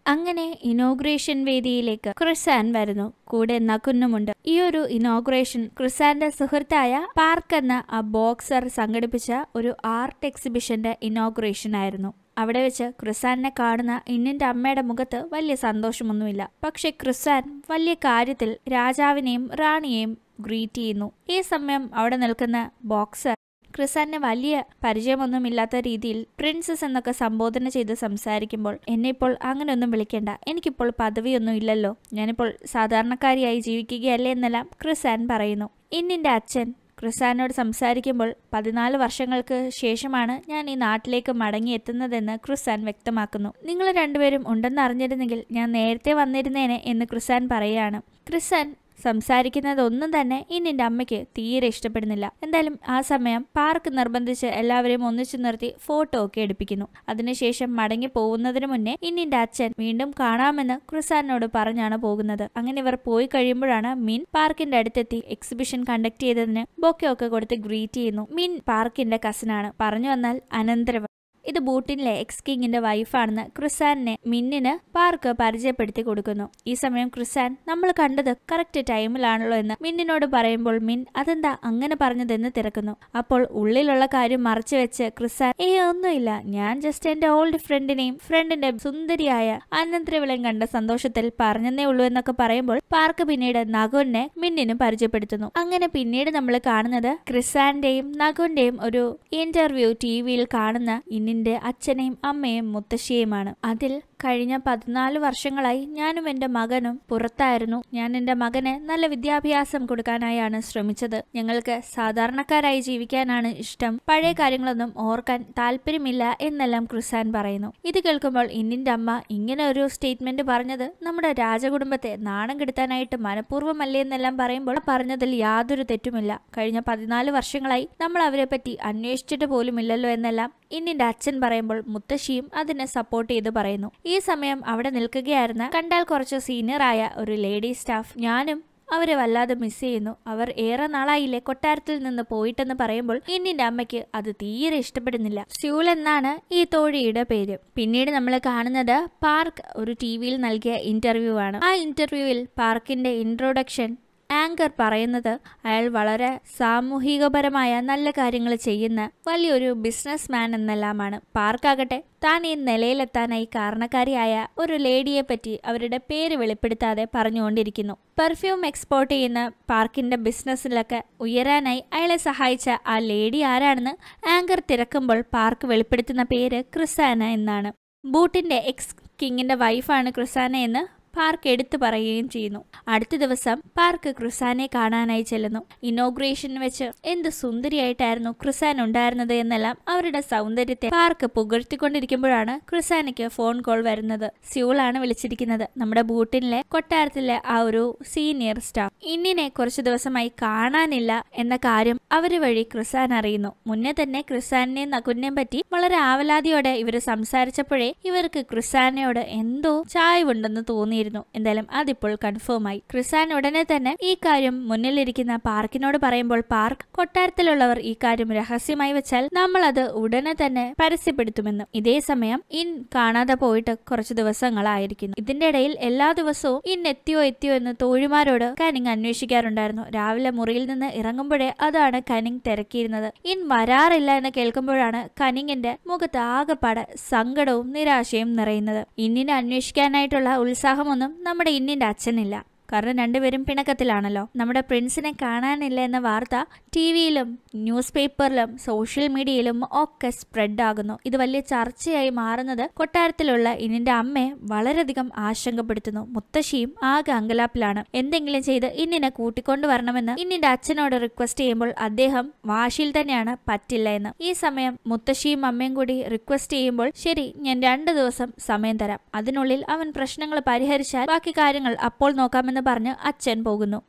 അങ്ങനെ ഇനോഗ്രേഷൻ വേദിയിലേക്ക് ക്രിസാൻ വരുന്നു കൂടെ നകുന്നുമുണ്ട് ഈ ഒരു ഇനോഗ്രേഷൻ ക്രിസാന്റെ സുഹൃത്തായ പാർക്ക് എന്ന ആ ബോക്സർ സംഘടിപ്പിച്ച ഒരു ആർട്ട് എക്സിബിഷന്റെ ഇനോഗ്രേഷൻ ആയിരുന്നു അവിടെ വെച്ച് ക്രിസാനെ കാണുന്ന ഇന്നിന്റെ അമ്മയുടെ മുഖത്ത് വലിയ സന്തോഷമൊന്നുമില്ല പക്ഷെ ക്രിസാൻ വലിയ കാര്യത്തിൽ രാജാവിനെയും റാണിയെയും ഗ്രീറ്റ് ചെയ്യുന്നു ഈ സമയം അവിടെ നിൽക്കുന്ന ബോക്സർ ക്രിസാനെ വലിയ പരിചയമൊന്നുമില്ലാത്ത രീതിയിൽ പ്രിൻസസ് എന്നൊക്കെ സംബോധന ചെയ്ത് സംസാരിക്കുമ്പോൾ എന്നെ ഇപ്പോൾ അങ്ങനെയൊന്നും വിളിക്കേണ്ട എനിക്കിപ്പോൾ പദവിയൊന്നും ഇല്ലല്ലോ ഞാനിപ്പോൾ സാധാരണക്കാരിയായി ജീവിക്കുകയല്ലേ എന്നെല്ലാം ക്രിസാൻ പറയുന്നു ഇന്നിന്റെ അച്ഛൻ ക്രിസാനോട് സംസാരിക്കുമ്പോൾ പതിനാല് വർഷങ്ങൾക്ക് ശേഷമാണ് ഞാൻ ഈ നാട്ടിലേക്ക് മടങ്ങിയെത്തുന്നതെന്ന് ക്രിസാൻ വ്യക്തമാക്കുന്നു നിങ്ങൾ രണ്ടുപേരും ഉണ്ടെന്ന് അറിഞ്ഞിരുന്നെങ്കിൽ ഞാൻ നേരത്തെ വന്നിരുന്നേനെ എന്ന് ക്രിസാൻ പറയുകയാണ് ക്രിസാൻ സംസാരിക്കുന്നതൊന്നും തന്നെ ഇന്നിന്റെ അമ്മയ്ക്ക് തീരെ ഇഷ്ടപ്പെടുന്നില്ല എന്തായാലും ആ സമയം പാർക്ക് നിർബന്ധിച്ച് എല്ലാവരെയും ഒന്നിച്ചു നിർത്തി ഫോട്ടോ ഒക്കെ എടുപ്പിക്കുന്നു അതിനുശേഷം മടങ്ങി പോകുന്നതിന് മുന്നേ ഇന്നിന്റെ അച്ഛൻ വീണ്ടും കാണാമെന്ന് ക്രിസാനോട് പറഞ്ഞാണ് പോകുന്നത് അങ്ങനെ ഇവർ പോയി കഴിയുമ്പോഴാണ് മിൻ പാർക്കിന്റെ അടുത്തെത്തി എക്സിബിഷൻ കണ്ടക്ട് ചെയ്തതിന് ബൊക്കെ ഒക്കെ കൊടുത്ത് ഗ്രീറ്റ് ചെയ്യുന്നു മിൻ പാർക്കിന്റെ കസിനാണ് പറഞ്ഞു വന്നാൽ അനന്തരവൻ ഇത് ബൂട്ടിനിലെ എക്സ് കിങ്ങിന്റെ വൈഫാണെന്ന് ക്രിസാനെ മിന്നിന് പാർക്ക് പരിചയപ്പെടുത്തി കൊടുക്കുന്നു ഈ സമയം ക്രിസാൻ നമ്മൾ കണ്ടത് കറക്റ്റ് ടൈമിലാണല്ലോ എന്ന് മിന്നിനോട് പറയുമ്പോൾ മിൻ അതെന്താ അങ്ങനെ പറഞ്ഞതെന്ന് തിരക്കുന്നു അപ്പോൾ ഉള്ളിലുള്ള കാര്യം മറച്ചു വെച്ച് ക്രിസാൻ ഏ ഒന്നുമില്ല ഞാൻ ജസ്റ്റ് എന്റെ ഓൾഡ് ഫ്രണ്ടിനെയും ഫ്രണ്ടിന്റെ സുന്ദരിയായ അനന്തരവിളയും കണ്ട സന്തോഷത്തിൽ പറഞ്ഞതേ ഉള്ളൂ എന്നൊക്കെ പറയുമ്പോൾ പാർക്ക് പിന്നീട് നഗുനെ മിന്നിനും പരിചയപ്പെടുത്തുന്നു അങ്ങനെ പിന്നീട് നമ്മൾ കാണുന്നത് ക്രിസാന്റെയും നഗുന്റെയും ഒരു ഇന്റർവ്യൂ ടി വിയിൽ കാണുന്ന ഇന്നിന്റെ അച്ഛനെയും അമ്മയും മുത്തശ്ശിയുമാണ് അതിൽ കഴിഞ്ഞ പതിനാല് വർഷങ്ങളായി ഞാനും എൻ്റെ മകനും പുറത്തായിരുന്നു ഞാൻ എൻ്റെ മകന് നല്ല വിദ്യാഭ്യാസം കൊടുക്കാനായാണ് ശ്രമിച്ചത് ഞങ്ങൾക്ക് സാധാരണക്കാരായി ജീവിക്കാനാണ് ഇഷ്ടം പഴയ കാര്യങ്ങളൊന്നും ഓർക്കാൻ താല്പര്യമില്ല എന്നെല്ലാം ക്രിസാൻ പറയുന്നു ഇത് കേൾക്കുമ്പോൾ ഇന്നിൻ്റെ അമ്മ ഇങ്ങനെ ഒരു സ്റ്റേറ്റ്മെന്റ് പറഞ്ഞത് നമ്മുടെ രാജകുടുംബത്തെ നാണം കെടുത്താനായിട്ട് മനഃപൂർവ്വമല്ലേ എന്നെല്ലാം പറയുമ്പോൾ പറഞ്ഞതിൽ യാതൊരു തെറ്റുമില്ല കഴിഞ്ഞ പതിനാല് വർഷങ്ങളായി നമ്മൾ അവരെ പറ്റി അന്വേഷിച്ചിട്ട് പോലുമില്ലല്ലോ എന്നെല്ലാം ഇന്നിന്റെ അച്ഛൻ പറയുമ്പോൾ മുത്തശ്ശിയും അതിനെ സപ്പോർട്ട് ചെയ്ത് പറയുന്നു ഈ സമയം അവിടെ നിൽക്കുകയായിരുന്ന കണ്ടാൽ കുറച്ച് സീനിയർ ആയ ഒരു ലേഡി സ്റ്റാഫ് ഞാനും അവരെ വല്ലാതെ മിസ് ചെയ്യുന്നു അവർ ഏറെ നാളായില്ലേ കൊട്ടാരത്തിൽ നിന്ന് പോയിട്ടെന്ന് പറയുമ്പോൾ ഇന്നിന്റെ അമ്മയ്ക്ക് അത് തീരെ ഇഷ്ടപ്പെടുന്നില്ല സ്യൂൾ എന്നാണ് ഈ തോഴിയുടെ പേര് പിന്നീട് നമ്മൾ കാണുന്നത് പാർക്ക് ഒരു ടി വിയിൽ നൽകിയ ഇന്റർവ്യൂ ആണ് ആ ഇന്റർവ്യൂവിൽ പാർക്കിന്റെ ഇൻട്രൊഡക്ഷൻ ആങ്കർ പറയുന്നത് അയാൾ വളരെ സാമൂഹികപരമായ നല്ല കാര്യങ്ങൾ ചെയ്യുന്ന വലിയൊരു ബിസിനസ് മാൻ എന്നെല്ലാമാണ് പാർക്കാകട്ടെ താൻ ഈ നിലയിലെത്താനായി കാരണക്കാരിയായ ഒരു ലേഡിയെ പറ്റി അവരുടെ പേര് വെളിപ്പെടുത്താതെ പറഞ്ഞുകൊണ്ടിരിക്കുന്നു പെർഫ്യൂം എക്സ്പോർട്ട് ചെയ്യുന്ന പാർക്കിന്റെ ബിസിനസ്സിലൊക്കെ ഉയരാനായി അയാളെ സഹായിച്ച ആ ലേഡി ആരാണെന്ന് ആങ്കർ തിരക്കുമ്പോൾ പാർക്ക് വെളിപ്പെടുത്തുന്ന പേര് ക്രിസാന എന്നാണ് ബൂട്ടിന്റെ എക്സ് കിങ്ങിന്റെ വൈഫാണ് ക്രിസാന എന്ന് പാർക്ക് എടുത്തു പറയുകയും ചെയ്യുന്നു അടുത്ത ദിവസം പാർക്ക് ക്രിസാനെ കാണാനായി ചെല്ലുന്നു ഇനോഗ്രേഷൻ വെച്ച് എന്ത് സുന്ദരിയായിട്ടായിരുന്നു ക്രിസാൻ ഉണ്ടായിരുന്നത് എന്നെല്ലാം അവരുടെ സൗന്ദര്യത്തെ പാർക്ക് പുകഴ്ത്തിക്കൊണ്ടിരിക്കുമ്പോഴാണ് ക്രിസാനയ്ക്ക് ഫോൺ കോൾ വരുന്നത് സ്യൂളാണ് വിളിച്ചിരിക്കുന്നത് നമ്മുടെ ബൂട്ടിനിലെ കൊട്ടാരത്തിലെ ആ ഒരു സീനിയർ സ്റ്റാഫ് ഇന്നിനെ കുറച്ചു ദിവസമായി കാണാനില്ല എന്ന കാര്യം അവര് വഴി ക്രിസാൻ അറിയുന്നു മുന്നേ തന്നെ ക്രിസാനെയും നകുലിനെയും പറ്റി വളരെ ആവലാതിയോടെ ഇവര് സംസാരിച്ചപ്പോഴേ ഇവർക്ക് ക്രിസാനയോട് എന്തോ ചായവുണ്ടെന്ന് തോന്നിയിരുന്നു എന്തായാലും അതിപ്പോൾ കൺഫേം ആയി ക്രിസാൻ ഉടനെ തന്നെ ഈ കാര്യം മുന്നിലിരിക്കുന്ന പാർക്കിനോട് പറയുമ്പോൾ പാർക്ക് കൊട്ടാരത്തിലുള്ളവർ ഈ കാര്യം രഹസ്യമായി വെച്ചാൽ നമ്മൾ അത് ഉടനെ തന്നെ പരസ്യപ്പെടുത്തുമെന്നും ഇതേ സമയം ഇൻ കാണാതെ പോയിട്ട് കുറച്ചു ദിവസങ്ങളായിരിക്കുന്നു ഇതിന്റെ ഇടയിൽ എല്ലാ ദിവസവും ഇൻ എത്തിയോ എത്തിയോ എന്ന് തോഴിമാരോട് കനിങ് അന്വേഷിക്കാറുണ്ടായിരുന്നു രാവിലെ മുറിയിൽ നിന്ന് ഇറങ്ങുമ്പോഴേ അതാണ് കനിങ് തിരക്കിയിരുന്നത് ഇൻ വരാറില്ല എന്ന് കേൾക്കുമ്പോഴാണ് കനിങ്ങിന്റെ മുഖത്ത് ആകെപ്പാടെ സങ്കടവും നിരാശയും നിറയുന്നത് ഇന്നിനെ അന്വേഷിക്കാനായിട്ടുള്ള ഉത്സാഹമൊന്നും നമ്മുടെ ഇന്നിന്റെ അച്ഛനില്ല കാരണം രണ്ടുപേരും പിണക്കത്തിലാണല്ലോ നമ്മുടെ പ്രിൻസിനെ കാണാനില്ല എന്ന വാർത്ത ടി വിയിലും ന്യൂസ് പേപ്പറിലും സോഷ്യൽ മീഡിയയിലും ഒക്കെ സ്പ്രെഡ് ആകുന്നു ഇത് വലിയ ചർച്ചയായി മാറുന്നത് കൊട്ടാരത്തിലുള്ള ഇന്നിന്റെ അമ്മയെ വളരെയധികം ആശങ്കപ്പെടുത്തുന്നു മുത്തശ്ശിയും ആകെ അങ്കലാപ്പിലാണ് എന്തെങ്കിലും ചെയ്ത് ഇന്നിനെ കൂട്ടിക്കൊണ്ടുവരണമെന്ന് ഇന്നിന്റെ അച്ഛനോട് റിക്വസ്റ്റ് ചെയ്യുമ്പോൾ അദ്ദേഹം വാശിയിൽ തന്നെയാണ് പറ്റില്ല എന്ന് ഈ സമയം മുത്തശ്ശിയും അമ്മയും കൂടി റിക്വസ്റ്റ് ചെയ്യുമ്പോൾ ശരി ഞാൻ രണ്ടു ദിവസം സമയം തരാം അതിനുള്ളിൽ അവൻ പ്രശ്നങ്ങൾ പരിഹരിച്ചാൽ ബാക്കി കാര്യങ്ങൾ അപ്പോൾ നോക്കാമെന്ന് പറഞ്ഞ് അച്ഛൻ പോകുന്നു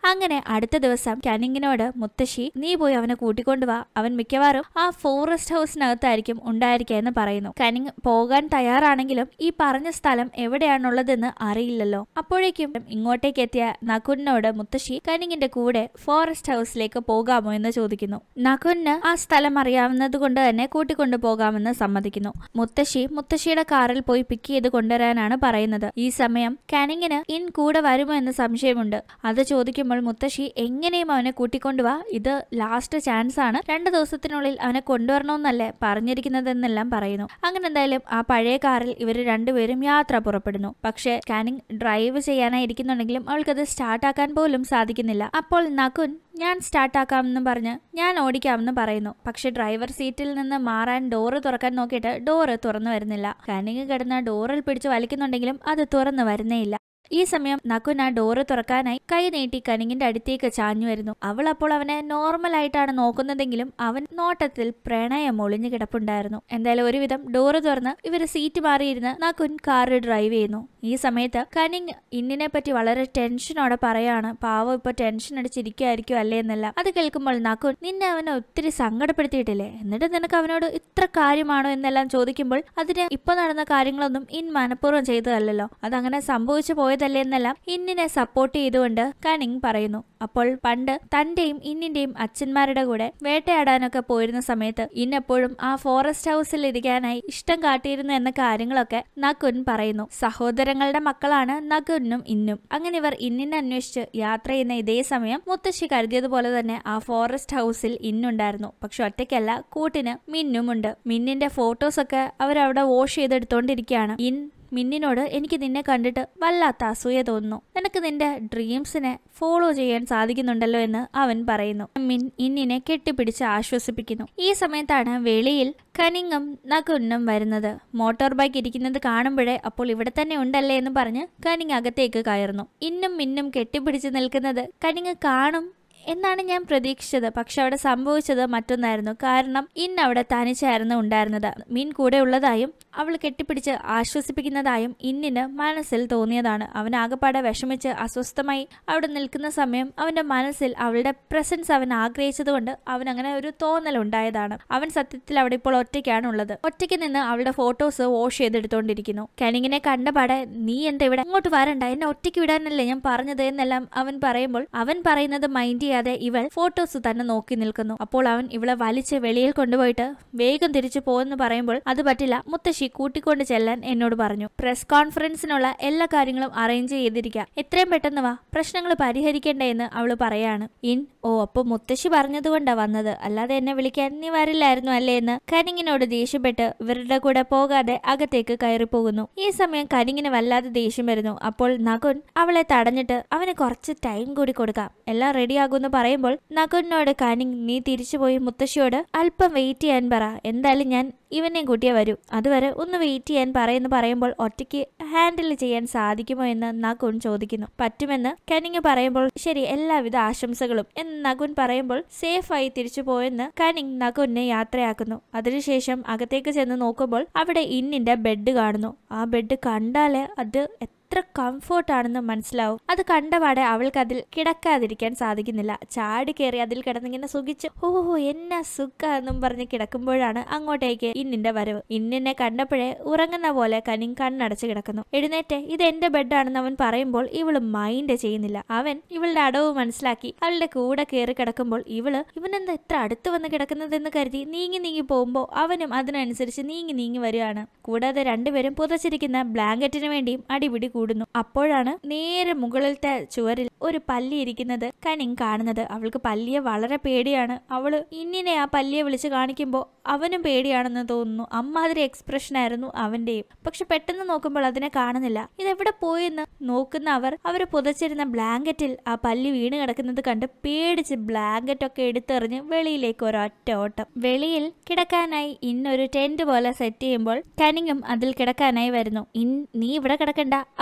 അങ്ങനെ അടുത്ത ദിവസം കനിങ്ങിനോട് മുത്തശ്ശി നീ പോയി അവനെ കൂട്ടിക്കൊണ്ടുവാ അവൻ മിക്കവാറും ആ ഫോറസ്റ്റ് ഹൗസിനകത്തായിരിക്കും ഉണ്ടായിരിക്കുക എന്ന് പറയുന്നു കനിങ് പോകാൻ തയ്യാറാണെങ്കിലും ഈ പറഞ്ഞ സ്ഥലം എവിടെയാണുള്ളതെന്ന് അറിയില്ലല്ലോ അപ്പോഴേക്കും ഇങ്ങോട്ടേക്ക് എത്തിയ നകുലിനോട് മുത്തശ്ശി കനിങ്ങിന്റെ കൂടെ ഫോറസ്റ്റ് ഹൗസിലേക്ക് പോകാമോ എന്ന് ചോദിക്കുന്നു നകുലിന് ആ സ്ഥലം അറിയാവുന്നത് കൊണ്ട് തന്നെ കൂട്ടിക്കൊണ്ടു പോകാമെന്ന് സമ്മതിക്കുന്നു മുത്തശ്ശി മുത്തശ്ശിയുടെ കാറിൽ പോയി പിക്ക് ചെയ്ത് കൊണ്ടുവരാനാണ് പറയുന്നത് ഈ സമയം കാനിങ്ങിന് ഇൻ കൂടെ വരുമോ എന്ന് സംശയമുണ്ട് അത് ചോദിക്കുമ്പോൾ മുത്തശ്ശി എങ്ങനെയും അവനെ കൂട്ടിക്കൊണ്ടുവാ ഇത് ലാസ്റ്റ് ചാൻസ് ആണ് രണ്ടു ദിവസത്തിനുള്ളിൽ അവനെ കൊണ്ടുവരണമെന്നല്ലേ പറഞ്ഞിരിക്കുന്നതെന്നെല്ലാം പറയുന്നു അങ്ങനെ എന്തായാലും ആ പഴയ കാറിൽ ഇവർ രണ്ടുപേരും യാത്ര പുറപ്പെടുന്നു പക്ഷേ കാനിങ് ഡ്രൈവ് ചെയ്യാനായി ഇരിക്കുന്നുണ്ടെങ്കിലും അവൾക്കത് സ്റ്റാർട്ടാക്കാൻ പോലും സാധിക്കുന്നില്ല അപ്പോൾ നകുൻ ഞാൻ സ്റ്റാർട്ടാക്കാമെന്ന് പറഞ്ഞ് ഞാൻ ഓടിക്കാമെന്ന് പറയുന്നു പക്ഷെ ഡ്രൈവർ സീറ്റിൽ നിന്ന് മാറാൻ ഡോറ് തുറക്കാൻ നോക്കിയിട്ട് ഡോറ് തുറന്നു വരുന്നില്ല കനിങ് കിടന്ന ഡോറിൽ പിടിച്ച് വലിക്കുന്നുണ്ടെങ്കിലും അത് തുറന്നു വരുന്നേയില്ല ഈ സമയം നകുൻ ആ ഡോറ് തുറക്കാനായി കൈ നീട്ടി കനിങ്ങിന്റെ അടുത്തേക്ക് ചാഞ്ഞു വരുന്നു അവൾ അപ്പോൾ അവനെ നോർമൽ ആയിട്ടാണ് നോക്കുന്നതെങ്കിലും അവൻ നോട്ടത്തിൽ പ്രണയം ഒളിഞ്ഞു കിടപ്പുണ്ടായിരുന്നു എന്തായാലും ഒരുവിധം ഡോറ് തുറന്ന് ഇവര് സീറ്റ് മാറിയിരുന്ന് നകുൻ കാറ് ഡ്രൈവ് ചെയ്യുന്നു ഈ സമയത്ത് കനിങ് ഇന്നിനെ പറ്റി വളരെ ടെൻഷനോടെ പറയാണ് പാവം ഇപ്പൊ ടെൻഷൻ അടിച്ചിരിക്കുമായിരിക്കും അല്ലേ എന്നല്ല അത് കേൾക്കുമ്പോൾ നകുൻ നിന്നെ അവനെ ഒത്തിരി സങ്കടപ്പെടുത്തിയിട്ടില്ലേ എന്നിട്ട് നിനക്ക് അവനോട് ഇത്ര കാര്യമാണോ എന്നെല്ലാം ചോദിക്കുമ്പോൾ അതിന് ഇപ്പൊ നടന്ന കാര്യങ്ങളൊന്നും ഇൻ മനഃപൂർവ്വം ചെയ്തതല്ലല്ലോ അതങ്ങനെ സംഭവിച്ചു പോയതല്ലേ എന്നെല്ലാം ഇന്നിനെ സപ്പോർട്ട് ചെയ്തുകൊണ്ട് കനിങ് പറയുന്നു അപ്പോൾ പണ്ട് തന്റെയും ഇന്നിന്റെയും അച്ഛന്മാരുടെ കൂടെ വേട്ടയാടാനൊക്കെ പോയിരുന്ന സമയത്ത് ഇന്നെപ്പോഴും ആ ഫോറസ്റ്റ് ഹൗസിൽ ഇരിക്കാനായി ഇഷ്ടം കാട്ടിയിരുന്നു എന്ന കാര്യങ്ങളൊക്കെ നകുൻ പറയുന്നു സഹോദരങ്ങളുടെ മക്കളാണ് നകുനും ഇന്നും അങ്ങനെ ഇവർ ഇന്നിനെ അന്വേഷിച്ച് യാത്ര ചെയ്യുന്ന ഇതേ സമയം മുത്തശ്ശി കരുതിയതുപോലെ തന്നെ ആ ഫോറസ്റ്റ് ഹൗസിൽ ഇന്നുണ്ടായിരുന്നു പക്ഷെ ഒറ്റയ്ക്കല്ല കൂട്ടിന് മിന്നുമുണ്ട് മിന്നിന്റെ ഫോട്ടോസൊക്കെ അവരവിടെ വാഷ് ചെയ്തെടുത്തോണ്ടിരിക്കുകയാണ് ഇൻ മിന്നിനോട് എനിക്ക് നിന്നെ കണ്ടിട്ട് വല്ലാത്ത അസൂയ തോന്നുന്നു നിനക്ക് നിന്റെ ഡ്രീംസിനെ ഫോളോ ചെയ്യാൻ സാധിക്കുന്നുണ്ടല്ലോ എന്ന് അവൻ പറയുന്നു മിൻ ഇന്നിനെ കെട്ടിപ്പിടിച്ച് ആശ്വസിപ്പിക്കുന്നു ഈ സമയത്താണ് വെളിയിൽ കനിങ്ങും നകുന്നും വരുന്നത് മോട്ടോർ ബൈക്ക് ഇരിക്കുന്നത് കാണുമ്പോഴേ അപ്പോൾ ഇവിടെ തന്നെ ഉണ്ടല്ലേ എന്ന് പറഞ്ഞ് കനിങ് അകത്തേക്ക് കയറുന്നു ഇന്നും മിന്നും കെട്ടിപ്പിടിച്ച് നിൽക്കുന്നത് കനിങ് കാണും എന്നാണ് ഞാൻ പ്രതീക്ഷിച്ചത് പക്ഷെ അവിടെ സംഭവിച്ചത് മറ്റൊന്നായിരുന്നു കാരണം ഇന്ന് അവിടെ തനിച്ചായിരുന്നു ഉണ്ടായിരുന്നത് മീൻ കൂടെ ഉള്ളതായും അവൾ കെട്ടിപ്പിടിച്ച് ആശ്വസിപ്പിക്കുന്നതായും ഇന്നിന് മനസ്സിൽ തോന്നിയതാണ് അവൻ ആകപ്പാടെ വിഷമിച്ച് അസ്വസ്ഥമായി അവിടെ നിൽക്കുന്ന സമയം അവന്റെ മനസ്സിൽ അവളുടെ പ്രസൻസ് അവൻ ആഗ്രഹിച്ചതുകൊണ്ട് അവൻ അങ്ങനെ ഒരു തോന്നൽ ഉണ്ടായതാണ് അവൻ സത്യത്തിൽ അവിടെ ഇപ്പോൾ ഒറ്റയ്ക്കാണ് ഉള്ളത് ഒറ്റയ്ക്ക് നിന്ന് അവളുടെ ഫോട്ടോസ് വാഷ് ചെയ്തെടുത്തോണ്ടിരിക്കുന്നു കനിങ്ങിനെ കണ്ടപാടെ നീ എന്താ ഇവിടെ ഇങ്ങോട്ട് വരണ്ട എന്നെ ഒറ്റയ്ക്ക് വിടാനല്ലേ ഞാൻ പറഞ്ഞത് എന്നെല്ലാം അവൻ പറയുമ്പോൾ അവൻ പറയുന്നത് മൈൻഡ് ചെയ്യാതെ ഇവൾ ഫോട്ടോസ് തന്നെ നോക്കി നിൽക്കുന്നു അപ്പോൾ അവൻ ഇവളെ വലിച്ച് വെളിയിൽ കൊണ്ടുപോയിട്ട് വേഗം തിരിച്ചു പോകുമെന്ന് പറയുമ്പോൾ അത് പറ്റില്ല മുത്തശ്ശി കൂട്ടിക്കൊണ്ട് ചെല്ലാൻ എന്നോട് പറഞ്ഞു പ്രസ് കോൺഫറൻസിനുള്ള എല്ലാ കാര്യങ്ങളും അറേഞ്ച് ചെയ്തിരിക്കാം എത്രയും പെട്ടെന്ന് വാ പ്രശ്നങ്ങൾ പരിഹരിക്കണ്ടേ എന്ന് അവള് പറയാണ് ഇൻ ഓ അപ്പൊ മുത്തശ്ശി പറഞ്ഞതുകൊണ്ടാ വന്നത് അല്ലാതെ എന്നെ വിളിക്കാൻ നീ വരില്ലായിരുന്നു അല്ലേ എന്ന് കനിങ്ങിനോട് ദേഷ്യപ്പെട്ട് ഇവരുടെ കൂടെ പോകാതെ അകത്തേക്ക് കയറി പോകുന്നു ഈ സമയം കനിങ്ങിന് വല്ലാതെ ദേഷ്യം വരുന്നു അപ്പോൾ നകുൻ അവളെ തടഞ്ഞിട്ട് അവന് കുറച്ച് ടൈം കൂടി കൊടുക്കാം എല്ലാം റെഡിയാകുമെന്ന് പറയുമ്പോൾ നകുനോട് കനിങ് നീ തിരിച്ചുപോയി മുത്തശ്ശിയോട് അല്പം വെയിറ്റ് ചെയ്യാൻ പറ എന്തായാലും ഞാൻ ഇവനെയും കൂട്ടിയേ വരൂ അതുവരെ ഒന്ന് വെയിറ്റ് ചെയ്യാൻ പറയുന്നു പറയുമ്പോൾ ഒറ്റയ്ക്ക് ഹാൻഡിൽ ചെയ്യാൻ സാധിക്കുമോ എന്ന് നകുൻ ചോദിക്കുന്നു പറ്റുമെന്ന് കനിങ് പറയുമ്പോൾ ശരി എല്ലാവിധ ആശംസകളും എന്ന് നകുൻ പറയുമ്പോൾ സേഫായി തിരിച്ചു പോയെന്ന് കനിങ് നകുനെ യാത്രയാക്കുന്നു അതിനുശേഷം അകത്തേക്ക് ചെന്ന് നോക്കുമ്പോൾ അവിടെ ഇന്നിന്റെ ബെഡ് കാണുന്നു ആ ബെഡ് കണ്ടാലേ അത് എത്ര കംഫോർട്ടാണെന്ന് മനസ്സിലാവും അത് കണ്ടപാടെ അവൾക്ക് അതിൽ കിടക്കാതിരിക്കാൻ സാധിക്കുന്നില്ല ചാടി കയറി അതിൽ കിടന്നിങ്ങനെ സുഖിച്ച് ഓ എന്നാ സുഖ എന്നും പറഞ്ഞ് കിടക്കുമ്പോഴാണ് അങ്ങോട്ടേക്ക് ഇന്നിന്റെ വരവ് ഇന്നിനെ കണ്ടപ്പോഴേ ഉറങ്ങുന്ന പോലെ കനിങ് കണ്ണടച്ച് കിടക്കുന്നു എഴുന്നേറ്റ് ഇത് എന്റെ ബെഡാണെന്ന് അവൻ പറയുമ്പോൾ ഇവള് മൈൻഡ് ചെയ്യുന്നില്ല അവൻ ഇവളുടെ അടവ് മനസ്സിലാക്കി അവളുടെ കൂടെ കയറി കിടക്കുമ്പോൾ ഇവള് ഇവനെന്താ ഇത്ര അടുത്ത് വന്ന് കിടക്കുന്നതെന്ന് കരുതി നീങ്ങി നീങ്ങി പോകുമ്പോൾ അവനും അതിനനുസരിച്ച് നീങ്ങി നീങ്ങി വരികയാണ് കൂടാതെ രണ്ടുപേരും പുതച്ചിരിക്കുന്ന ബ്ലാങ്കറ്റിന് വേണ്ടിയും അടിപിടി കൂടുന്നു അപ്പോഴാണ് നേരെ മുകളിലത്തെ ചുവരിൽ ഒരു പല്ലി ഇരിക്കുന്നത് കനിങ് കാണുന്നത് അവൾക്ക് പല്ലിയെ വളരെ പേടിയാണ് അവള് ഇന്നിനെ ആ പല്ലിയെ വിളിച്ച് കാണിക്കുമ്പോൾ അവനും പേടിയാണെന്ന് തോന്നുന്നു അമ്മാതിരി എക്സ്പ്രഷൻ ആയിരുന്നു അവന്റെയും പക്ഷെ പെട്ടെന്ന് നോക്കുമ്പോൾ അതിനെ കാണുന്നില്ല ഇതെവിടെ പോയെന്ന് നോക്കുന്ന അവർ അവര് പുതച്ചിരുന്ന ബ്ലാങ്കറ്റിൽ ആ പല്ലി വീണ് കിടക്കുന്നത് കണ്ട് പേടിച്ച് ബ്ലാങ്കറ്റ് ഒക്കെ എടുത്തെറിഞ്ഞ് വെളിയിലേക്ക് ഒരൊറ്റ ഓട്ടം വെളിയിൽ കിടക്കാനായി ഇന്നൊരു ടെന്റ് പോലെ സെറ്റ് ചെയ്യുമ്പോൾ കനിങ്ങും അതിൽ കിടക്കാനായി വരുന്നു ഇൻ നീ ഇവിടെ കിടക്കണ്ട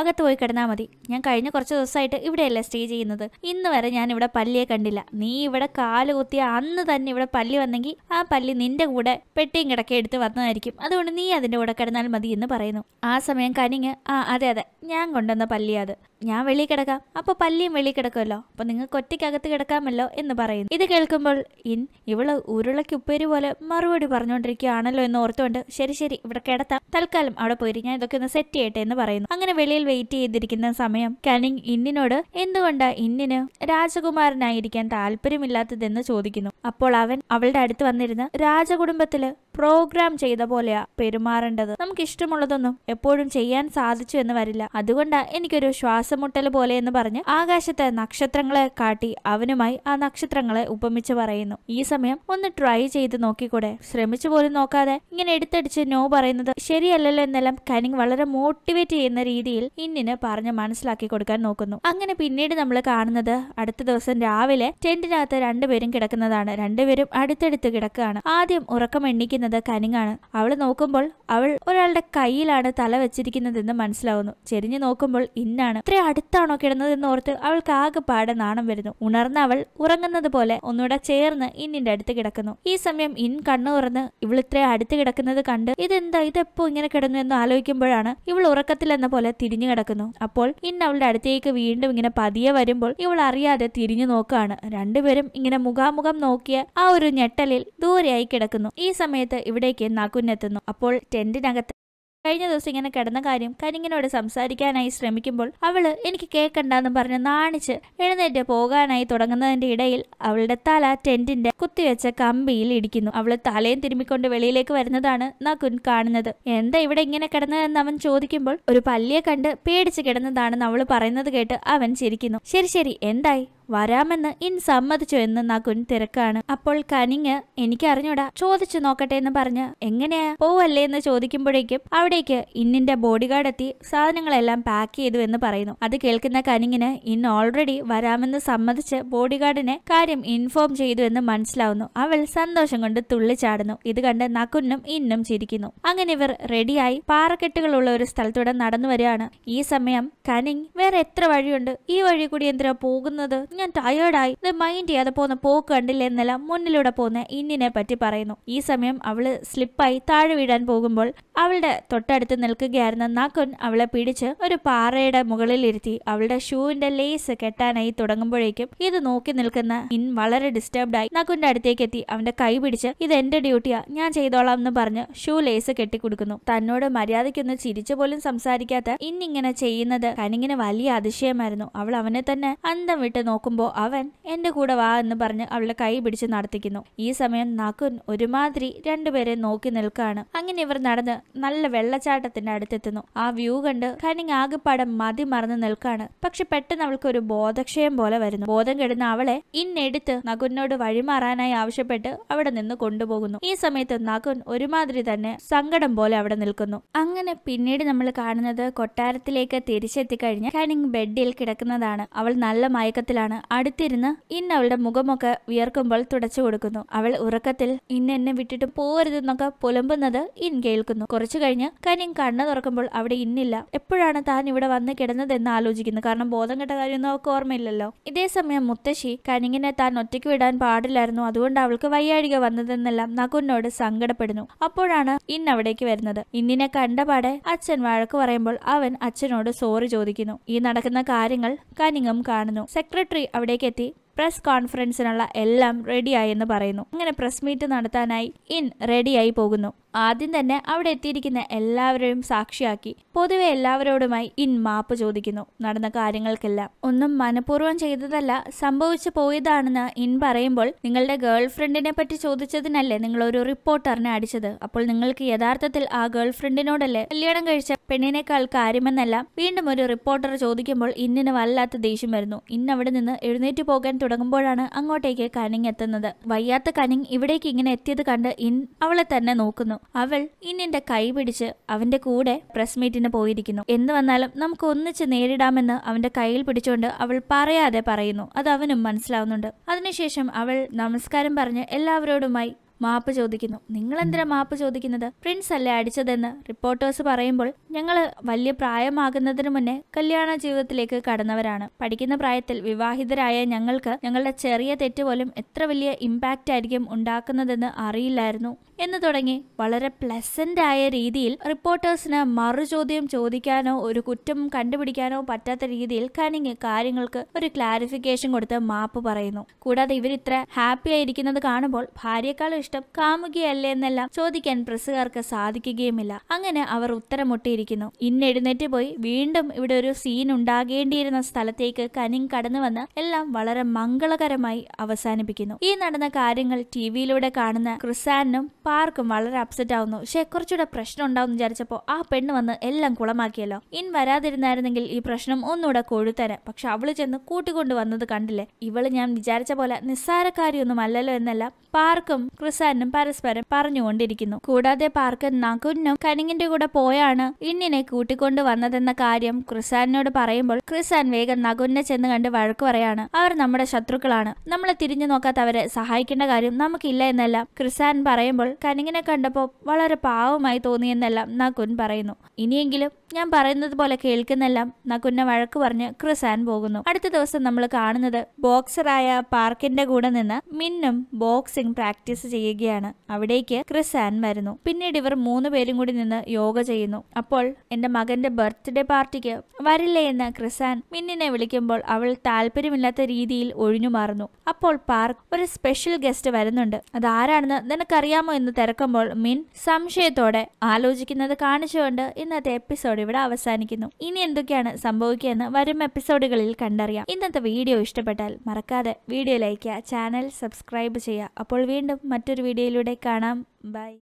അകത്ത് പോയി കിടന്നാൽ മതി ഞാൻ കഴിഞ്ഞ കുറച്ച് ദിവസമായിട്ട് ഇവിടെയല്ല സ്റ്റേ ചെയ്യുന്നത് ഇന്ന് വരെ ഞാൻ ഇവിടെ പല്ലിയെ കണ്ടില്ല നീ ഇവിടെ കാല് കുത്തിയ അന്ന് തന്നെ ഇവിടെ പല്ലി വന്നെങ്കിൽ ആ പല്ലി നിന്റെ കൂടെ പെട്ടിയും കിടക്കെ എടുത്ത് വന്നതായിരിക്കും അതുകൊണ്ട് നീ അതിന്റെ കൂടെ കിടന്നാൽ മതി എന്ന് പറയുന്നു ആ സമയം കനിങ് ആ അതെ അതെ ഞാൻ കൊണ്ടുവന്ന പല്ലി അത് ഞാൻ വെളിയിൽ കിടക്കാം അപ്പൊ പല്ലിയും വെളിയിൽ കിടക്കുമല്ലോ അപ്പൊ നിങ്ങൾക്ക് ഒറ്റയ്ക്കകത്ത് കിടക്കാമല്ലോ എന്ന് പറയുന്നു ഇത് കേൾക്കുമ്പോൾ ഇൻ ഇവള് ഉരുളയ്ക്ക് ഉപ്പേരി പോലെ മറുപടി പറഞ്ഞുകൊണ്ടിരിക്കുകയാണല്ലോ എന്ന് ഓർത്തുകൊണ്ട് ശരി ശരി ഇവിടെ കിടത്താം തൽക്കാലം അവിടെ പോയി ഞാൻ ഇതൊക്കെ ഒന്ന് സെറ്റ് ചെയ്യട്ടെ എന്ന് പറയുന്നു അങ്ങനെ വെളിയിൽ വെയിറ്റ് ചെയ്തിരിക്കുന്ന സമയം കനിങ് ഇന്നിനോട് എന്തുകൊണ്ടാ ഇന്നിന് രാജകുമാരനായിരിക്കാൻ താല്പര്യമില്ലാത്തതെന്ന് ചോദിക്കുന്നു അപ്പോൾ അവൻ അവളുടെ അടുത്ത് വന്നിരുന്ന് രാജകുടുംബത്തില് പ്രോഗ്രാം ചെയ്ത പോലെയാ പെരുമാറേണ്ടത് നമുക്ക് ഇഷ്ടമുള്ളതൊന്നും എപ്പോഴും ചെയ്യാൻ സാധിച്ചു എന്ന് വരില്ല അതുകൊണ്ടാ എനിക്കൊരു ശ്വാസമുട്ടൽ പോലെ എന്ന് പറഞ്ഞ് ആകാശത്തെ നക്ഷത്രങ്ങളെ കാട്ടി അവനുമായി ആ നക്ഷത്രങ്ങളെ ഉപമിച്ച് പറയുന്നു ഈ സമയം ഒന്ന് ട്രൈ ചെയ്ത് നോക്കിക്കൂടെ ശ്രമിച്ചു പോലും നോക്കാതെ ഇങ്ങനെ എടുത്തടിച്ച് നോ പറയുന്നത് ശരിയല്ലല്ലോ എന്നെല്ലാം കനിങ് വളരെ മോട്ടിവേറ്റ് ചെയ്യുന്ന രീതിയിൽ ഇന്നിന് പറഞ്ഞ് മനസ്സിലാക്കി കൊടുക്കാൻ നോക്കുന്നു അങ്ങനെ പിന്നീട് നമ്മൾ കാണുന്നത് അടുത്ത ദിവസം രാവിലെ ടെന്റിനകത്ത് രണ്ടുപേരും കിടക്കുന്നതാണ് രണ്ടുപേരും അടുത്തടുത്ത് കിടക്കുകയാണ് ആദ്യം ഉറക്കം എണ്ണിക്കുന്നത് കനിങ്ങാണ് അവള് നോക്കുമ്പോൾ അവൾ ഒരാളുടെ കയ്യിലാണ് തല വെച്ചിരിക്കുന്നതെന്ന് മനസ്സിലാവുന്നു ചെരിഞ്ഞു നോക്കുമ്പോൾ ഇന്നാണ് ഇത്ര അടുത്താണോ കിടന്നതെന്ന് ഓർത്ത് അവൾക്ക് ആകെപ്പാടെ നാണം വരുന്നു ഉണർന്ന അവൾ ഉറങ്ങുന്നത് പോലെ ഒന്നുകൂടെ ചേർന്ന് ഇന്നിന്റെ അടുത്ത് കിടക്കുന്നു ഈ സമയം ഇൻ കണ്ണു തുറന്ന് ഇവൾ ഇത്ര അടുത്ത് കിടക്കുന്നത് കണ്ട് ഇതെന്താ ഇതെപ്പോ ഇങ്ങനെ കിടന്നു എന്ന് ആലോചിക്കുമ്പോഴാണ് ഇവൾ ഉറക്കത്തിലെന്ന പോലെ തിരിഞ്ഞു കിടക്കുന്നു അപ്പോൾ ഇൻ അവളുടെ അടുത്തേക്ക് വീണ്ടും ഇങ്ങനെ പതിയെ വരുമ്പോൾ ഇവൾ അറിയാതെ തിരിഞ്ഞു നോക്കുകയാണ് രണ്ടുപേരും ഇങ്ങനെ മുഖാമുഖം നോക്കിയ ആ ഒരു ഞെട്ടലിൽ ദൂരെയായി കിടക്കുന്നു ഈ സമയത്ത് ഇവിടേക്ക് നകുന്നെത്തുന്നു അപ്പോൾ ടെന്റിനകത്ത് കഴിഞ്ഞ ദിവസം ഇങ്ങനെ കിടന്ന കാര്യം കരിങ്ങിനോട് സംസാരിക്കാനായി ശ്രമിക്കുമ്പോൾ അവള് എനിക്ക് കേൾക്കണ്ടെന്ന് പറഞ്ഞ് നാണിച്ച് എഴുന്നേറ്റ് പോകാനായി തുടങ്ങുന്നതിന്റെ ഇടയിൽ അവളുടെ തല ടെന്റിന്റെ കുത്തിവെച്ച കമ്പിയിൽ ഇടിക്കുന്നു അവള് തലയും തിരുമ്മിക്കൊണ്ട് വെളിയിലേക്ക് വരുന്നതാണ് നകുൻ കാണുന്നത് എന്താ ഇവിടെ ഇങ്ങനെ കിടന്നതെന്ന് അവൻ ചോദിക്കുമ്പോൾ ഒരു പല്ലിയെ കണ്ട് പേടിച്ച് കിടന്നതാണെന്ന് അവള് പറയുന്നത് കേട്ട് അവൻ ചിരിക്കുന്നു ശരി ശരി എന്തായി വരാമെന്ന് ഇൻ സമ്മതിച്ചു എന്ന് നകുൻ തിരക്കാണ് അപ്പോൾ കനിങ് എനിക്ക് അറിഞ്ഞൂടാ ചോദിച്ചു നോക്കട്ടെ എന്ന് പറഞ്ഞ് എങ്ങനെയാ പോവല്ലേ എന്ന് ചോദിക്കുമ്പോഴേക്കും അവിടേക്ക് ഇന്നിന്റെ ബോഡി ഗാർഡ് എത്തി സാധനങ്ങളെല്ലാം പാക്ക് ചെയ്തു എന്ന് പറയുന്നു അത് കേൾക്കുന്ന കനിങ്ങിന് ഇൻ ഓൾറെഡി വരാമെന്ന് സമ്മതിച്ച് ബോഡി ഗാർഡിനെ കാര്യം ഇൻഫോം ചെയ്തു എന്ന് മനസ്സിലാവുന്നു അവൾ സന്തോഷം കൊണ്ട് തുള്ളിച്ചാടുന്നു ഇത് കണ്ട് നകുന്നും ഇന്നും ചിരിക്കുന്നു അങ്ങനെ ഇവർ റെഡിയായി പാറക്കെട്ടുകളുള്ള ഒരു സ്ഥലത്തൂടെ നടന്നു വരികയാണ് ഈ സമയം കനിങ് വേറെ എത്ര വഴിയുണ്ട് ഈ വഴി കൂടി എന്തിനാ പോകുന്നത് ഞാൻ ടയേർഡായി ഇത് മൈൻഡ് ചെയ്യാതെ പോകുന്ന പോക്ക് കണ്ടില്ല എന്നെല്ലാം മുന്നിലൂടെ പോകുന്ന ഇന്നിനെ പറ്റി പറയുന്നു ഈ സമയം അവള് സ്ലിപ്പായി താഴെ വീഴാൻ പോകുമ്പോൾ അവളുടെ തൊട്ടടുത്ത് നിൽക്കുകയായിരുന്ന നകുൻ അവളെ പിടിച്ച് ഒരു പാറയുടെ മുകളിൽ ഇരുത്തി അവളുടെ ഷൂവിന്റെ ലേസ് കെട്ടാനായി തുടങ്ങുമ്പോഴേക്കും ഇത് നോക്കി നിൽക്കുന്ന ഇൻ വളരെ ഡിസ്റ്റർബ്ഡ് ആയി നകുന്റെ അടുത്തേക്ക് എത്തി അവന്റെ കൈ പിടിച്ച് ഇത് എന്റെ ഡ്യൂട്ടിയാ ഞാൻ ചെയ്തോളാം എന്ന് പറഞ്ഞ് ഷൂ ലേസ് കെട്ടിക്കൊടുക്കുന്നു തന്നോട് മര്യാദയ്ക്കൊന്ന് ചിരിച്ചു പോലും സംസാരിക്കാത്ത ഇന്നിങ്ങനെ ചെയ്യുന്നത് കനിങ്ങിന് വലിയ അതിശയമായിരുന്നു അവൾ അവനെ തന്നെ അന്തം വിട്ട് നോക്കുമ്പോൾ അവൻ എന്റെ കൂടെ വാ എന്ന് പറഞ്ഞ് അവളുടെ കൈ പിടിച്ച് നടത്തിക്കുന്നു ഈ സമയം നകുൻ ഒരുമാതിരി രണ്ടുപേരെ നോക്കി നിൽക്കാണ് അങ്ങനെ ഇവർ നടന്ന് നല്ല വെള്ളച്ചാട്ടത്തിന്റെ അടുത്തെത്തുന്നു ആ വ്യൂ കണ്ട് കനിങ് ആകെപ്പാടെ മതി മറന്ന് നിൽക്കാണ് പക്ഷെ പെട്ടെന്ന് അവൾക്ക് ഒരു ബോധക്ഷയം പോലെ വരുന്നു ബോധം കെടുന്ന അവളെ ഇന്നെടുത്ത് നകുനോട് വഴിമാറാനായി ആവശ്യപ്പെട്ട് അവിടെ നിന്ന് കൊണ്ടുപോകുന്നു ഈ സമയത്ത് നകുൻ ഒരുമാതിരി തന്നെ സങ്കടം പോലെ അവിടെ നിൽക്കുന്നു അങ്ങനെ പിന്നീട് നമ്മൾ കാണുന്നത് കൊട്ടാരത്തിലേക്ക് തിരിച്ചെത്തിക്കഴിഞ്ഞ് കനിങ് ബെഡിൽ കിടക്കുന്നതാണ് അവൾ നല്ല മയക്കത്തിലാണ് അടുത്തിരുന്ന് ഇന്ന് അവളുടെ മുഖമൊക്കെ വിയർക്കുമ്പോൾ തുടച്ചു കൊടുക്കുന്നു അവൾ ഉറക്കത്തിൽ ഇന്ന് എന്നെ വിട്ടിട്ട് പോരുതെന്നൊക്കെ പുലമ്പുന്നത് ഇൻ കേൾക്കുന്നു കുറച്ചു കഴിഞ്ഞ് കനിങ് കണ്ണു തുറക്കുമ്പോൾ അവിടെ ഇന്നില്ല എപ്പോഴാണ് താൻ ഇവിടെ വന്ന് കിടന്നതെന്ന് ആലോചിക്കുന്നു കാരണം ബോധം കെട്ട കാര്യമൊന്നും അവൾക്ക് ഓർമ്മയില്ലല്ലോ ഇതേ സമയം മുത്തശ്ശി കനിങ്ങിനെ താൻ ഒറ്റയ്ക്ക് വിടാൻ പാടില്ലായിരുന്നു അതുകൊണ്ട് അവൾക്ക് വയ്യാഴിക വന്നതെന്നെല്ലാം നകുനോട് സങ്കടപ്പെടുന്നു അപ്പോഴാണ് ഇൻ അവിടേക്ക് വരുന്നത് ഇന്നിനെ കണ്ടപാടെ അച്ഛൻ വഴക്ക് പറയുമ്പോൾ അവൻ അച്ഛനോട് സോറി ചോദിക്കുന്നു ഈ നടക്കുന്ന കാര്യങ്ങൾ കനിങ്ങും കാണുന്നു സെക്രട്ടറി അവിടേക്ക് എത്തി പ്രസ് കോൺഫറൻസിനുള്ള എല്ലാം റെഡിയായി എന്ന് പറയുന്നു അങ്ങനെ പ്രസ് മീറ്റ് നടത്താനായി ഇൻ റെഡിയായി പോകുന്നു ആദ്യം തന്നെ അവിടെ എത്തിയിരിക്കുന്ന എല്ലാവരെയും സാക്ഷിയാക്കി പൊതുവെ എല്ലാവരോടുമായി ഇൻ മാപ്പ് ചോദിക്കുന്നു നടന്ന കാര്യങ്ങൾക്കെല്ലാം ഒന്നും മനഃപൂർവ്വം ചെയ്തതല്ല സംഭവിച്ചു പോയതാണെന്ന് ഇൻ പറയുമ്പോൾ നിങ്ങളുടെ ഗേൾ ഫ്രണ്ടിനെ പറ്റി ചോദിച്ചതിനല്ലേ നിങ്ങൾ ഒരു റിപ്പോർട്ടറിനെ അടിച്ചത് അപ്പോൾ നിങ്ങൾക്ക് യഥാർത്ഥത്തിൽ ആ ഗേൾ ഫ്രണ്ടിനോടല്ലേ കല്യാണം കഴിച്ച പെണ്ണിനേക്കാൾ കാര്യമെന്നെല്ലാം വീണ്ടും ഒരു റിപ്പോർട്ടർ ചോദിക്കുമ്പോൾ ഇന്നിന് വല്ലാത്ത ദേഷ്യം വരുന്നു ഇന്ന് അവിടെ നിന്ന് എഴുന്നേറ്റ് പോകാൻ തുടങ്ങുമ്പോഴാണ് അങ്ങോട്ടേക്ക് കനിങ് എത്തുന്നത് വയ്യാത്ത കനിങ് ഇവിടേക്ക് ഇങ്ങനെ എത്തിയത് കണ്ട് ഇൻ അവളെ തന്നെ നോക്കുന്നു അവൾ ഇന്നിന്റെ കൈ പിടിച്ച് അവന്റെ കൂടെ പ്രസ് മീറ്റിന് പോയിരിക്കുന്നു എന്ത് വന്നാലും നമുക്ക് ഒന്നിച്ച് നേരിടാമെന്ന് അവന്റെ കയ്യിൽ പിടിച്ചുകൊണ്ട് അവൾ പറയാതെ പറയുന്നു അത് അവനും മനസ്സിലാവുന്നുണ്ട് അതിനുശേഷം അവൾ നമസ്കാരം പറഞ്ഞ് എല്ലാവരോടുമായി മാപ്പ് ചോദിക്കുന്നു നിങ്ങൾ എന്തിനാ മാപ്പ് ചോദിക്കുന്നത് പ്രിൻസ് അല്ലേ അടിച്ചതെന്ന് റിപ്പോർട്ടേഴ്സ് പറയുമ്പോൾ ഞങ്ങൾ വലിയ പ്രായമാകുന്നതിന് മുന്നേ കല്യാണ ജീവിതത്തിലേക്ക് കടന്നവരാണ് പഠിക്കുന്ന പ്രായത്തിൽ വിവാഹിതരായ ഞങ്ങൾക്ക് ഞങ്ങളുടെ ചെറിയ തെറ്റ് പോലും എത്ര വലിയ ഇമ്പാക്റ്റ് ആയിരിക്കും ഉണ്ടാക്കുന്നതെന്ന് അറിയില്ലായിരുന്നു എന്ന് തുടങ്ങി വളരെ പ്ലസന്റ് ആയ രീതിയിൽ റിപ്പോർട്ടേഴ്സിന് മറുചോദ്യം ചോദിക്കാനോ ഒരു കുറ്റം കണ്ടുപിടിക്കാനോ പറ്റാത്ത രീതിയിൽ കനിങ് കാര്യങ്ങൾക്ക് ഒരു ക്ലാരിഫിക്കേഷൻ കൊടുത്ത് മാപ്പ് പറയുന്നു കൂടാതെ ഇവർ ഇത്ര ഹാപ്പി ആയിരിക്കുന്നത് കാണുമ്പോൾ ഭാര്യയെക്കാളും ഇഷ്ടം കാമുകിയല്ലേ എന്നെല്ലാം ചോദിക്കാൻ പ്രസ്സുകാർക്ക് സാധിക്കുകയുമില്ല അങ്ങനെ അവർ ഉത്തരം മുട്ടിയിരിക്കുന്നു ഇന്ന് എഴുന്നേറ്റ് പോയി വീണ്ടും ഇവിടെ ഒരു സീൻ ഉണ്ടാകേണ്ടിയിരുന്ന സ്ഥലത്തേക്ക് കനിങ് കടന്നു വന്ന് എല്ലാം വളരെ മംഗളകരമായി അവസാനിപ്പിക്കുന്നു ഈ നടന്ന കാര്യങ്ങൾ ടി വിയിലൂടെ കാണുന്ന ക്രിസാനും പാർക്കും വളരെ അപ്സെറ്റ് ആവുന്നു പക്ഷെ കുറച്ചുകൂടെ പ്രശ്നം ഉണ്ടാവും വിചാരിച്ചപ്പോൾ ആ പെണ്ണ് വന്ന് എല്ലാം കുളമാക്കിയല്ലോ ഇൻ വരാതിരുന്നായിരുന്നെങ്കിൽ ഈ പ്രശ്നം ഒന്നുകൂടെ കൊഴുത്തനെ പക്ഷെ അവള് ചെന്ന് കൂട്ടിക്കൊണ്ടു വന്നത് കണ്ടില്ലേ ഇവള് ഞാൻ വിചാരിച്ച പോലെ നിസ്സാരക്കാരിയൊന്നും അല്ലല്ലോ എന്നല്ല പാർക്കും ക്രിസാനും പരസ്പരം പറഞ്ഞുകൊണ്ടിരിക്കുന്നു കൂടാതെ പാർക്ക് നകുനും കനിങ്ങിന്റെ കൂടെ പോയാണ് ഇന്നിനെ കൂട്ടിക്കൊണ്ടു വന്നതെന്ന കാര്യം ക്രിസാനോട് പറയുമ്പോൾ ക്രിസാൻ വേഗം നകുനെ ചെന്ന് കണ്ട് വഴക്ക് പറയാണ് അവർ നമ്മുടെ ശത്രുക്കളാണ് നമ്മളെ തിരിഞ്ഞു നോക്കാത്തവരെ സഹായിക്കേണ്ട കാര്യം നമുക്കില്ല എന്നെല്ലാം ക്രിസാൻ പറയുമ്പോൾ കനിങ്ങിനെ കണ്ടപ്പോൾ വളരെ പാവമായി തോന്നിയെന്നെല്ലാം നകുൻ പറയുന്നു ഇനിയെങ്കിലും ഞാൻ പറയുന്നത് പോലെ കേൾക്കുന്നെല്ലാം നകുന്നെ വഴക്ക് പറഞ്ഞ് ക്രിസാൻ പോകുന്നു അടുത്ത ദിവസം നമ്മൾ കാണുന്നത് ബോക്സറായ പാർക്കിന്റെ കൂടെ നിന്ന് മിന്നും ബോക്സിംഗ് പ്രാക്ടീസ് ചെയ്യുകയാണ് അവിടേക്ക് ക്രിസാൻ വരുന്നു പിന്നീട് ഇവർ മൂന്ന് പേരും കൂടി നിന്ന് യോഗ ചെയ്യുന്നു അപ്പോൾ എന്റെ മകന്റെ ബർത്ത്ഡേ പാർട്ടിക്ക് വരില്ലേ എന്ന് ക്രിസാൻ മിന്നിനെ വിളിക്കുമ്പോൾ അവൾ താല്പര്യമില്ലാത്ത രീതിയിൽ ഒഴിഞ്ഞു മാറുന്നു അപ്പോൾ പാർക്ക് ഒരു സ്പെഷ്യൽ ഗസ്റ്റ് വരുന്നുണ്ട് അതാരാണെന്ന് നിനക്കറിയാമോ എന്ന് തിരക്കുമ്പോൾ മിൻ സംശയത്തോടെ ആലോചിക്കുന്നത് കാണിച്ചുകൊണ്ട് ഇന്നത്തെ എപ്പിസോഡ് ഇവിടെ അവസാനിക്കുന്നു ഇനി എന്തൊക്കെയാണ് സംഭവിക്കുകയെന്ന് വരും എപ്പിസോഡുകളിൽ കണ്ടറിയാം ഇന്നത്തെ വീഡിയോ ഇഷ്ടപ്പെട്ടാൽ മറക്കാതെ വീഡിയോ ലൈക്ക് ചെയ്യുക ചാനൽ സബ്സ്ക്രൈബ് ചെയ്യുക അപ്പോൾ വീണ്ടും മറ്റൊരു വീഡിയോയിലൂടെ കാണാം ബൈ